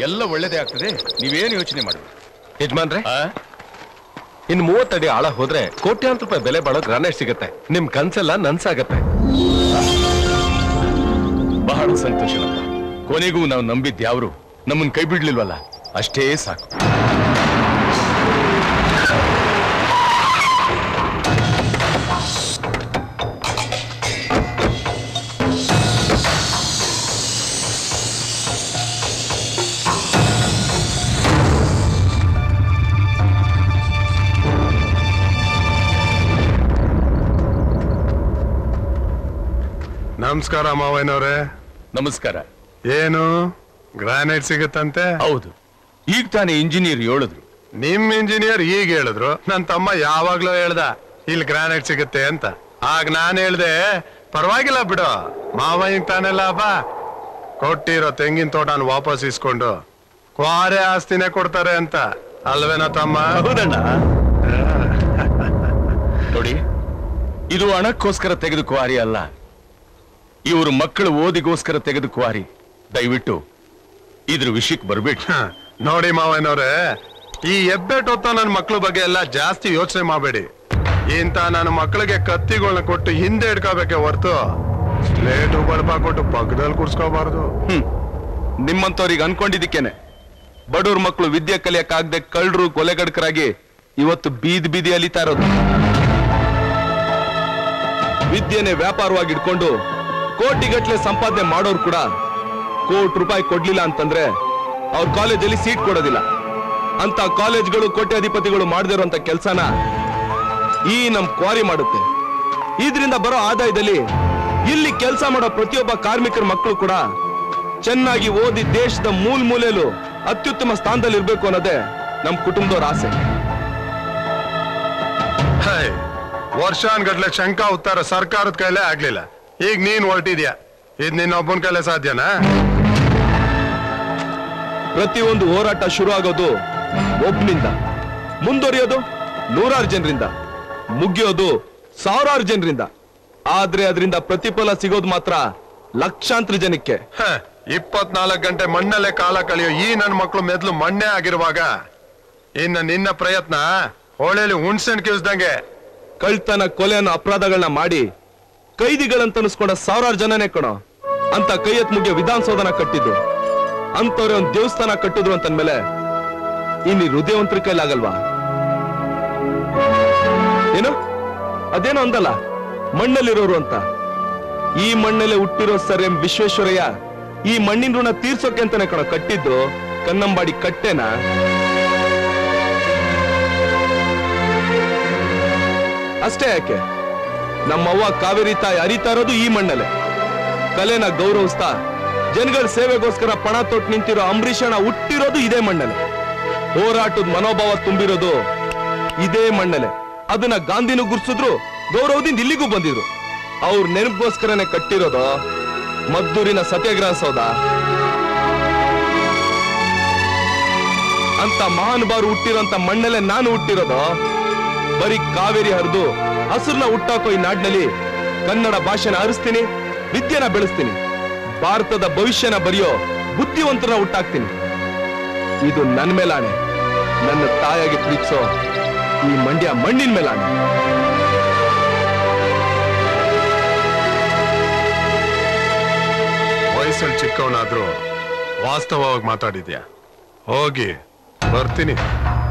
ಎಲ್ಲ ಒಳ್ಳೇದೇ ಆಗ್ತದೆ ನೀವೇನು ಯೋಚನೆ ಮಾಡಿ ಯಜಮಾನ್ರೆ ಇನ್ ಮೂವತ್ತಡಿ ಆಳ ಹೋದ್ರೆ ಕೋಟ್ಯಾಂತರ ರೂಪಾಯಿ ಬೆಲೆ ಬಾಳೋ ಗ್ರಾನೈಟ್ ಸಿಗುತ್ತೆ ನಿಮ್ ಕನ್ಸೆಲ್ಲ ನನ್ಸಾಗತ್ತೆ ಬಹಳ ಸಂತೋಷನಪ್ಪ ಕೊನೆಗೂ ನಾವು ನಂಬಿದ್ದ ಯಾರು ನಮ್ಮನ್ನ ಕೈ ಬಿಡ್ಲಿಲ್ವಲ್ಲ ಅಷ್ಟೇ ಸಾಕು ನಮಸ್ಕಾರ ಮಾವಯ್ಯನವ್ರೆ ನಮಸ್ಕಾರ ಏನು ಗ್ರಾನೈಟ್ ಸಿಗುತ್ತಂತೆ ಹೌದು ಈಗ ತಾನೇ ಇಂಜಿನಿಯರ್ ಹೇಳಿದ್ರು ನಿಮ್ ಇಂಜಿನಿಯರ್ ಈಗ ಹೇಳಿದ್ರು ನನ್ ತಮ್ಮ ಯಾವಾಗ್ಲೂ ಹೇಳ್ದ ಇಲ್ಲಿ ಗ್ರಾನೈಟ್ ಸಿಗುತ್ತೆ ಅಂತ ಆಗ ನಾನ್ ಹೇಳ್ದೆ ಪರವಾಗಿಲ್ಲ ಬಿಡು ಮಾವಯ್ಯಂಗ್ ತಾನೇ ಲಾಭ ಕೊಟ್ಟಿರೋ ತೆಂಗಿನ ತೋಟನ ವಾಪಸ್ ಇಸ್ಕೊಂಡು ಕ್ವಾರೆ ಆಸ್ತಿನೇ ಕೊಡ್ತಾರೆ ಅಂತ ಅಲ್ವೇನೋ ತಮ್ಮ ಹೌದಣ್ಣ ನೋಡಿ ಇದು ಹಣಕ್ಕೋಸ್ಕರ ತೆಗೆದು ಕ್ವಾರಿ ಅಲ್ಲ ಇವರು ಮಕ್ಕಳು ಓದಿಗೋಸ್ಕರ ತೆಗೆದು ಕ್ವಾರಿ ದಯವಿಟ್ಟು ಇದ್ರ ವಿಷಯಕ್ಕೆ ಬರ್ಬೇಡಿ ಹ, ನೋಡಿ ಮಾವಯ್ಯನವ್ರೆ ಈ ಎಬ್ಬೆಟೊತ್ತ ನನ್ನ ಮಕ್ಳ ಬಗ್ಗೆ ಎಲ್ಲ ಜಾಸ್ತಿ ಯೋಚನೆ ಮಾಡಬೇಡಿ ಇಂತ ನನ್ನ ಮಕ್ಕಳಿಗೆ ಕತ್ತಿಗಳನ್ನ ಕೊಟ್ಟು ಹಿಂದೆ ಇಡ್ಕೋಬೇಕೆ ಹೊರ್ತು ಸ್ಲೇಟು ಬಲ್ಬ ಕೊಟ್ಟು ಪಕ್ಕದಲ್ಲಿ ಕೂರ್ಸ್ಕೋಬಾರ್ದು ಹ್ಮ್ ನಿಮ್ಮಂತವ್ರಿಗೆ ಅನ್ಕೊಂಡಿದ್ದಕ್ಕೇನೆ ಬಡವ್ರ ಮಕ್ಕಳು ವಿದ್ಯೆ ಕಲಿಯಕ್ಕಾಗದೆ ಕಳ್ಳರು ಕೊಲೆಗಡಕರಾಗಿ ಇವತ್ತು ಬೀದಿ ಬೀದಿ ಅಲಿತಾ ಇರೋದು ವಿದ್ಯೆನೆ ವ್ಯಾಪಾರವಾಗಿ ಇಟ್ಕೊಂಡು ಕೋಟಿಗಟ್ಲೆ ಸಂಪಾದನೆ ಮಾಡೋರು ಕೂಡ ಕೋಟಿ ರೂಪಾಯಿ ಕೊಡ್ಲಿಲ್ಲ ಅಂತಂದ್ರೆ ಅವ್ರ ಕಾಲೇಜಲ್ಲಿ ಸೀಟ್ ಕೊಡೋದಿಲ್ಲ ಅಂತ ಕಾಲೇಜ್ಗಳು ಕೋಟ್ಯಾಧಿಪತಿಗಳು ಮಾಡದೇ ಇರುವಂತ ಕೆಲಸನ ಈ ನಮ್ ಕ್ವಾರಿ ಮಾಡುತ್ತೆ ಇದರಿಂದ ಬರೋ ಆದಾಯದಲ್ಲಿ ಇಲ್ಲಿ ಕೆಲಸ ಮಾಡೋ ಪ್ರತಿಯೊಬ್ಬ ಕಾರ್ಮಿಕರ ಮಕ್ಕಳು ಕೂಡ ಚೆನ್ನಾಗಿ ಓದಿ ದೇಶದ ಮೂಲ್ ಮೂಲೆಯಲ್ಲೂ ಅತ್ಯುತ್ತಮ ಸ್ಥಾನದಲ್ಲಿ ಇರ್ಬೇಕು ಅನ್ನೋದೇ ನಮ್ ಕುಟುಂಬದವ್ರ ಆಸೆ ಹೈ ವರ್ಷಾನ್ಗಟ್ಲೆ ಶಂಕ ಉತ್ತರ ಸರ್ಕಾರದ ಕೈಲೇ ಆಗ್ಲಿಲ್ಲ ಈಗ ನೀನ್ ಹೊರಟಿದ್ಯಾ ಇದ್ ನಿನ್ನ ಒಬ್ಬನ ಕೈಲೇ ಸಾಧ್ಯನಾ ಪ್ರತಿಯೊಂದು ಹೋರಾಟ ಶುರು ಆಗೋದು ಒಬ್ನಿಂದ ಮುಂದುವರಿಯೋದು ನೂರಾರು ಜನರಿಂದ ಮುಗಿಯೋದು ಸಾವಿರಾರು ಜನರಿಂದ ಆದ್ರೆ ಅದರಿಂದ ಪ್ರತಿಫಲ ಸಿಗೋದು ಮಾತ್ರ ಲಕ್ಷಾಂತರ ಜನಕ್ಕೆ ಹ, ಇಪ್ಪತ್ನಾಲ್ಕು ಗಂಟೆ ಮಣ್ಣಲ್ಲೇ ಕಾಲ ಕಳೆಯೋ ಈ ನನ್ನ ಮಕ್ಕಳು ಮೆದ್ಲು ಮಣ್ಣೆ ಆಗಿರುವಾಗ ಇನ್ನ ನಿನ್ನ ಪ್ರಯತ್ನ ಹೋಳೆಲಿ ಹುಣ್ಸೆಣ್ ಕಿಲ್ಸ್ದಂಗೆ ಕಳ್ತನ ಕೊಲೆ ಅನ್ನೋ ಅಪರಾಧಗಳನ್ನ ಮಾಡಿ ಕೈದಿಗಳಂತ ಅನಿಸ್ಕೊಂಡ ಸಾವಿರಾರು ಜನನೇ ಕಣೋ ಅಂತ ಕೈ ಎತ್ ಮುಗಿಯೋ ವಿಧಾನಸೌಧನ ಕಟ್ಟಿದ್ದು ಅಂತವ್ರೆ ಒಂದ್ ದೇವಸ್ಥಾನ ಕಟ್ಟಿದ್ರು ಅಂತಂದ್ಮೇಲೆ ಇನ್ನು ಹೃದಯವಂತರ ಕೈಲಾಗಲ್ವಾ ಏನು ಅದೇನೋ ಅಂದಲ್ಲ ಮಣ್ಣಲ್ಲಿರೋರು ಅಂತ ಈ ಮಣ್ಣಲ್ಲೇ ಹುಟ್ಟಿರೋ ಸರ್ ಎಂ ವಿಶ್ವೇಶ್ವರಯ್ಯ ಈ ಮಣ್ಣಿನ ಋಣ ತೀರ್ಸೋಕೆ ಅಂತಾನೆ ಕಣ ಕಟ್ಟಿದ್ದು ಕನ್ನಂಬಾಡಿ ಕಟ್ಟೆನಾ ಅಷ್ಟೇ ಯಾಕೆ ನಮ್ಮವ್ವ ಕಾವೇರಿ ತಾಯಿ ಅರಿತಾ ಇರೋದು ಈ ಮಣ್ಣಲ್ಲೇ ಕಲೆನ ಗೌರವಿಸ್ತಾ ಜನಗಳ ಸೇವೆಗೋಸ್ಕರ ಪಣ ತೊಟ್ಟು ನಿಂತಿರೋ ಅಂಬರೀಷಣ ಹುಟ್ಟಿರೋದು ಇದೇ ಮಣ್ಣಲ್ಲೇ ಹೋರಾಟದ ಮನೋಭಾವ ತುಂಬಿರೋದು ಇದೇ ಮಣ್ಣಲ್ಲೇ ಅದನ್ನ ಗಾಂಧಿನೂ ಗುರ್ಸಿದ್ರು ಗೌರವದಿಂದ ಇಲ್ಲಿಗೂ ಬಂದಿದ್ರು ಅವ್ರ ನೆನಪಿಗೋಸ್ಕರನೇ ಕಟ್ಟಿರೋದು ಮದ್ದೂರಿನ ಸತ್ಯಾಗ್ರಹ ಸೌಧ ಅಂತ ಮಹಾನುಭಾವರು ಹುಟ್ಟಿರೋಂತ ಮಣ್ಣಲ್ಲೇ ನಾನು ಹುಟ್ಟಿರೋದು ಬರೀ ಕಾವೇರಿ ಹರಿದು ಹಸುರ್ನ ಹುಟ್ಟಾಕೋ ಈ ನಾಡಿನಲ್ಲಿ ಕನ್ನಡ ಭಾಷೆನ ಹರಿಸ್ತೀನಿ ವಿದ್ಯೆನ ಬೆಳೆಸ್ತೀನಿ ಭಾರತದ ಭವಿಷ್ಯನ ಬರೆಯೋ ಬುದ್ಧಿವಂತನ ಹುಟ್ಟಾಕ್ತೀನಿ ಇದು ನನ್ನ ಮೇಲಾಣೆ ನನ್ನ ತಾಯಾಗಿ ಪ್ರೀತಿಸೋ ಈ ಮಂಡ್ಯ ಮಣ್ಣಿನ ಮೇಲಾಣೆ ವಯಸ್ಸಲ್ಲಿ ಚಿಕ್ಕವನಾದ್ರೂ ವಾಸ್ತವವಾಗಿ ಮಾತಾಡಿದ್ಯಾ ಹೋಗಿ ಬರ್ತೀನಿ